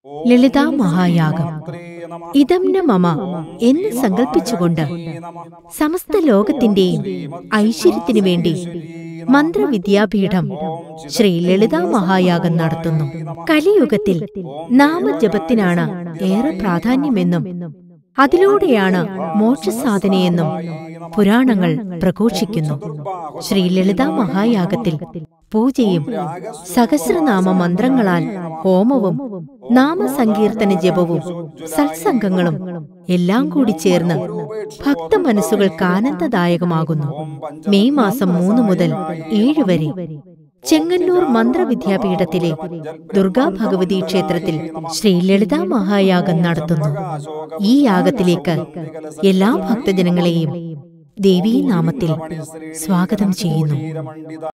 ലളിതാ മഹായാഗം ഇതം ന മമ എന്ന് സങ്കൽപ്പിച്ചുകൊണ്ട് സമസ്ത ലോകത്തിന്റെയും ഐശ്വര്യത്തിനു വേണ്ടി മന്ത്രവിദ്യാപീഠം ശ്രീ ലളിതാ മഹായാഗം നടത്തുന്നു കലിയുഗത്തിൽ നാമജപത്തിനാണ് ഏറെ പ്രാധാന്യമെന്നും അതിലൂടെയാണ് മോക്ഷസാധനയെന്നും പുരാണങ്ങൾ പ്രഘോഷിക്കുന്നു ശ്രീ ലളിതാ മഹായാഗത്തിൽ പൂജയും സഹസ്രനാമ മന്ത്രങ്ങളാൽ ഹോമവും നാമസങ്കീർത്തന ജപവും സത്സംഗങ്ങളും എല്ലാം കൂടി ചേർന്ന് ഭക്തമനസ്സുകൾക്ക് ആനന്ദദായകമാകുന്നു മെയ് മാസം മൂന്ന് മുതൽ ഏഴ് വരെ ചെങ്ങന്നൂർ മന്ത്രവിദ്യാപീഠത്തിലെ ദുർഗാ ഭഗവതി ക്ഷേത്രത്തിൽ ശ്രീ ലളിതാ മഹായാഗം നടത്തുന്നു ഈ യാഗത്തിലേക്ക് എല്ലാ ഭക്തജനങ്ങളെയും ദേവീനാമത്തിൽ സ്വാഗതം ചെയ്യുന്നു